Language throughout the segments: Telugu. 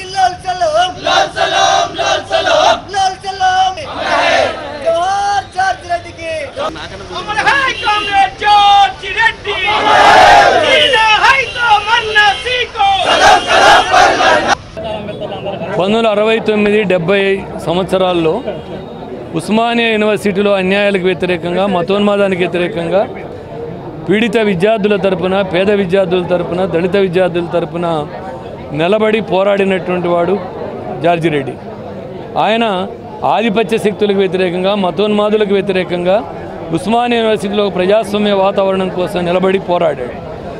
लाल सलाम लाल सलाम लाल सलाम लाल सलाम जोहार जॉर्ज रेड्डी की అమర హై కామ్రేడ్ జార్జ్ రెడ్డి జీనా హై తో మన్నా సీకో పంతొమ్మిది వందల అరవై తొమ్మిది డెబ్బై సంవత్సరాల్లో ఉస్మానియా యూనివర్సిటీలో అన్యాయాలకు వ్యతిరేకంగా మతోన్మాదానికి వ్యతిరేకంగా పీడిత విద్యార్థుల తరపున పేద విద్యార్థుల తరపున దళిత విద్యార్థుల తరపున నిలబడి పోరాడినటువంటి వాడు జార్జి రెడ్డి ఆయన ఆధిపత్య శక్తులకు వ్యతిరేకంగా మతోన్మాదులకు వ్యతిరేకంగా ఉస్మానియా యూనివర్సిటీలో ఒక ప్రజాస్వామ్య వాతావరణం కోసం నిలబడి పోరాడాడు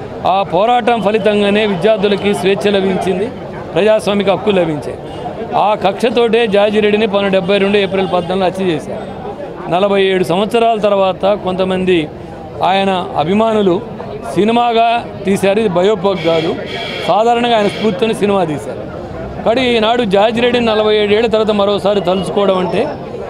ఆ పోరాటం ఫలితంగానే విద్యార్థులకి స్వేచ్ఛ లభించింది ప్రజాస్వామిక హక్కు లభించాయి ఆ కక్షతోటే జార్జిరెడ్డిని పన్నెండు డెబ్బై రెండు ఏప్రిల్ పద్నాలుగు హత్య చేశారు నలభై ఏడు సంవత్సరాల తర్వాత కొంతమంది ఆయన అభిమానులు సినిమాగా తీశారు ఇది బయోపిక్ కాదు సాధారణంగా ఆయన స్ఫూర్తిని సినిమా తీశారు కానీ ఈనాడు జార్జిరెడ్డిని నలభై ఏడేళ్ల తర్వాత మరోసారి తలుచుకోవడం అంటే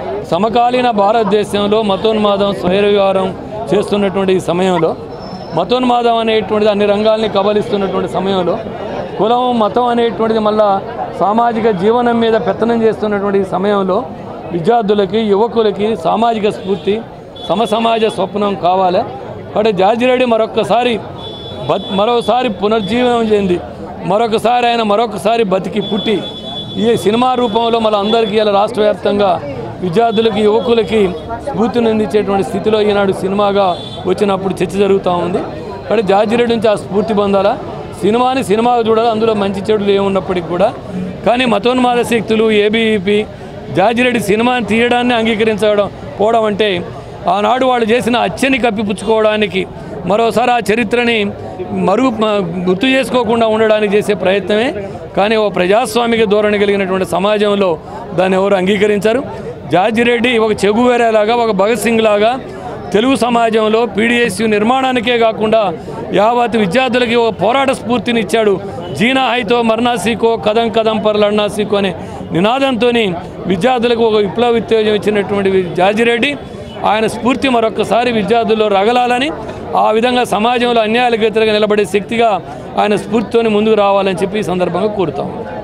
సమకాలీన భారతదేశంలో మతోన్మాదం స్వైరవిహారం చేస్తున్నటువంటి ఈ సమయంలో మతోన్మాదం అనేటువంటిది అన్ని రంగాల్ని కబలిస్తున్నటువంటి సమయంలో కులం మతం అనేటువంటిది మళ్ళా సామాజిక జీవనం మీద పెత్తనం చేస్తున్నటువంటి ఈ సమయంలో విద్యార్థులకి యువకులకి సామాజిక స్ఫూర్తి సమసమాజ స్వప్నం కావాలి కాబట్టి జార్జిరెడ్డి మరొక్కసారి బత్ మరోసారి పునర్జీవనం చెంది మరొకసారి ఆయన మరొకసారి బతికి పుట్టి ఈ సినిమా రూపంలో మన అందరికీ ఇలా రాష్ట్ర వ్యాప్తంగా విద్యార్థులకి యువకులకి స్ఫూర్తిని అందించేటువంటి స్థితిలో ఈనాడు సినిమాగా వచ్చినప్పుడు చర్చ జరుగుతూ ఉంది కానీ జార్జిరెడ్డి నుంచి ఆ స్ఫూర్తి పొందాలా సినిమాని సినిమాగా చూడాలి అందులో మంచి చెడులు ఏమున్నప్పటికీ కూడా కానీ మతోన్మాద శక్తులు ఏబీఈపీ జార్జిరెడ్డి సినిమాని తీయడాన్ని అంగీకరించడం పోవడం అంటే ఆనాడు వాళ్ళు చేసిన హత్యని కప్పిపుచ్చుకోవడానికి మరోసారి ఆ చరిత్రని మరుగు మ- గుర్తు చేసుకోకుండా ఉండడానికి చేసే ప్రయత్నమే కానీ ఓ ప్రజాస్వామిక ధోరణి కలిగినటువంటి సమాజంలో దాన్ని ఎవరు అంగీకరించారు జార్జిరెడ్డి ఒక చెగువేరేలాగా ఒక భగత్ సింగ్ లాగా తెలుగు సమాజంలో పీడిఎస్యు నిర్మాణానికే కాకుండా యావత్ విద్యార్థులకి ఒక పోరాట స్ఫూర్తిని ఇచ్చాడు జీనా హైతో మరణా సీకో కదం కదం పర్ లడ్నా సీకో అనే నినాదంతో విద్యార్థులకు ఒక విప్లవ ఉత్తేజం ఇచ్చినటువంటి జార్జిరెడ్డి ఆయన స్ఫూర్తి మరొకసారి విద్యార్థుల్లో రగలాలని ఆ విధంగా సమాజంలో అన్యాయాలకు వ్యతిరేకంగా నిలబడే శక్తిగా ఆయన స్ఫూర్తితోని ముందుకు రావాలని చెప్పి ఈ సందర్భంగా కోరుతాం